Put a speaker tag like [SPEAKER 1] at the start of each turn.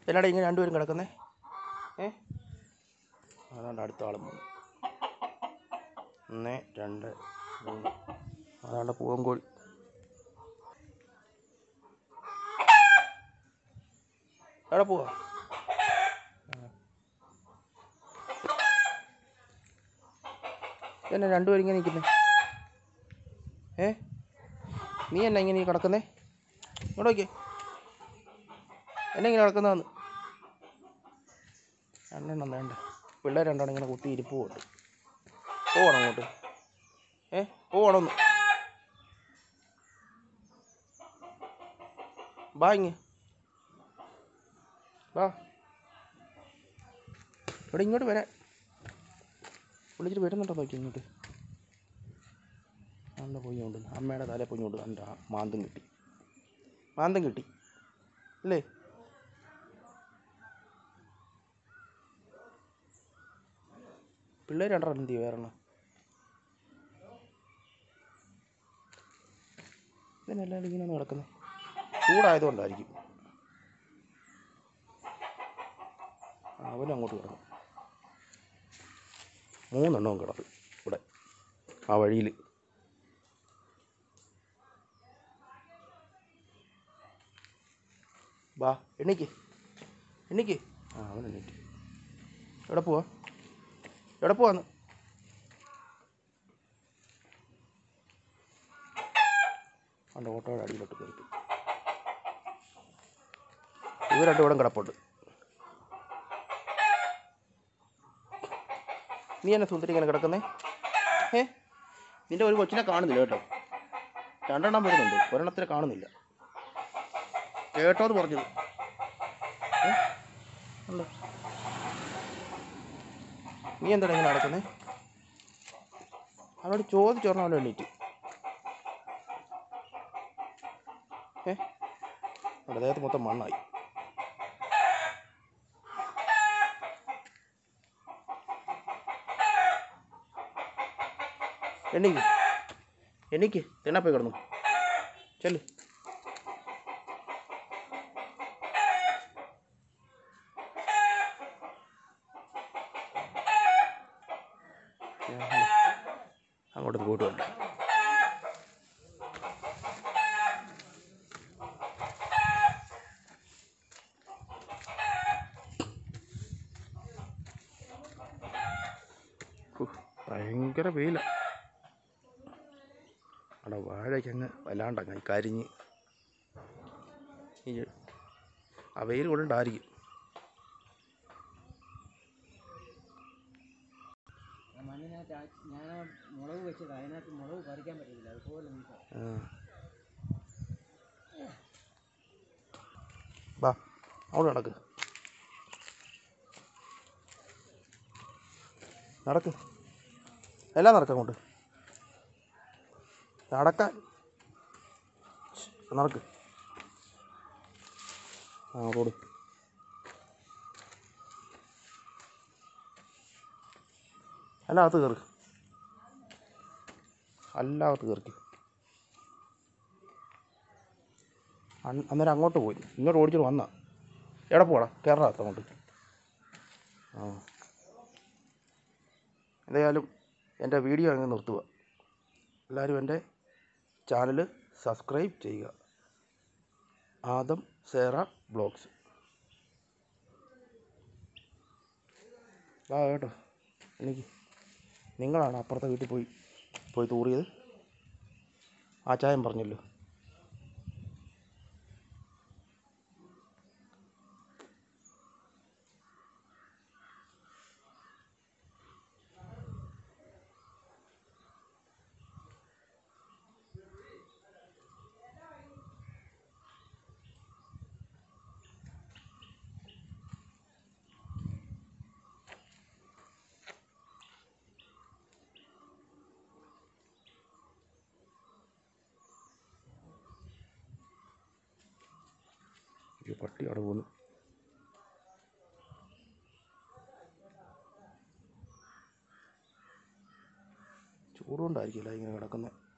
[SPEAKER 1] എന്നാടാ ഇങ്ങനെ രണ്ടുപേരും കിടക്കുന്നേ ഏ അതാണ്ട് അടുത്ത ആളും വന്നു ഒന്ന് രണ്ട് മൂന്ന് അതാണ്ട് പൂവൻകോഴി എവിടെ പോവാ എന്നെ രണ്ടുപേരും ഇങ്ങനെ നിൽക്കുന്നേ ഏ നീ എന്നാ ഇങ്ങനെ ഈ കിടക്കുന്നേ ഇങ്ങോട്ട് നോക്കിയേ എന്നെ ഇങ്ങനെ കിടക്കുന്നതെന്ന് രണ്ടെണ്ണം വേണ്ട പിള്ളേർ രണ്ടെണ്ണം ഇങ്ങനെ കുത്തി ഇരിപ്പുണ്ട് പോകണം അങ്ങോട്ട് ഏ പോകണമെന്ന് ബാ ഇങ്ങ് വാ ഇവിടെ ഇങ്ങോട്ട് വരാൻ വിളിച്ചിട്ട് വരുന്നുണ്ടോ നോക്കി ഇങ്ങോട്ട് അന്ന് പോയി കൊണ്ട് അമ്മയുടെ തലയിൽ പോയി കൊണ്ട് കണ്ട മാന്തം കിട്ടി മാന്തം കിട്ടി അല്ലേ പിള്ളേർ രണ്ടെണ്ണം എന്ത് ചെയ്യും വേറെണ്ണം ഇതിനെല്ലാം ഇങ്ങനെ നടക്കുന്നത് ചൂടായതുകൊണ്ടായിരിക്കും അവനും അങ്ങോട്ട് കിടക്കും മൂന്നെണ്ണവും കിടക്കും ഇവിടെ ആ വഴിയിൽ വാ എണ്ണിക്ക് എണ്ണിക്ക് ആ അവൻ എണ്ണീറ്റ് എവിടെ പോവാ എവിടെ പോവാന്ന് അവൻ്റെ ഓട്ടോയുടെ അടിയിലോട്ട് കയറിപ്പോയി ഇവർ രണ്ടും ഇവിടെ കിടപ്പുണ്ട് നീ എന്നെ സുന്ദരി ഇങ്ങനെ കിടക്കുന്നേ ഏ നിന്റെ ഒരു കൊച്ചിനെ കാണുന്നില്ല കേട്ടോ രണ്ടെണ്ണം വരുന്നുണ്ട് ഒരെണ്ണത്തിനെ കാണുന്നില്ല കേട്ടോ എന്ന് പറഞ്ഞത് ഏ? ഉണ്ടോ? നീ എന്താണ് ഇങ്ങനെ നടക്കുന്നേ അവനോട് ചോദിച്ചോർണം അവൻ എണ്ണീറ്റ് ഏ അവിടെ ദേഹത്ത് മൊത്തം മണ്ണായി എണ്ണിക്ക് എണ്ണിക്ക് തിണ്ണാപ്പോയി കിടന്നു ചെല്ല് അങ്ങോട്ട് പോയിട്ട് വേണ്ട ഭയങ്കര വെയില അവിടെ വാഴയ്ക്കങ്ങ് വല്ലാണ്ടങ്ങ് കരിഞ്ഞ് ഈ ആ വെയിൽ കൊണ്ടുണ്ടായിരിക്കും
[SPEAKER 2] ആ മണ്ണിനകത്ത് ആ- ഞാൻ ആ മുളക് വെച്ചത് അതിനകത്ത് മുളക് പറിക്കാൻ പറ്റത്തില്ല അതുപോലെ നിൽക്കാം
[SPEAKER 1] ആ. വാ അവിടെ നടക്ക് നടക്ക് എല്ലാം നടക്കാം അങ്ങോട്ട് നടക്കാൻ ഛ്, നടക്ക് ആ റോഡ് എല്ലാം അകത്ത് കയറി എല്ലാകത്ത് കയറിക്കും അൻ- അന്നേരം അങ്ങോട്ട് പോയി ഇങ്ങോട്ട് ഓടിച്ചിട്ട് വന്നാ എവിടെ പോടാ കയറാത്ത അങ്ങോട്ട് ആ എന്തായാലും എൻ്റെ വീഡിയോ അങ്ങ് നിർത്തുക എല്ലാവരും എൻ്റെ ചാനൽ സബ്സ്ക്രൈബ് ചെയ്യുക ആദം സേറ ബ്ലോഗ്സ് ആ കേട്ടോ എനിക്ക് നിങ്ങളാണ് അപ്പുറത്തെ വീട്ടിൽ പോയി പോയി തൂറിയത് ആ ചായം പറഞ്ഞല്ലോ ഈ പട്ടി അവിടെ പോന്നു ചൂടുകൊണ്ടായിരിക്കില്ല ഇങ്ങനെ കിടക്കുന്നത്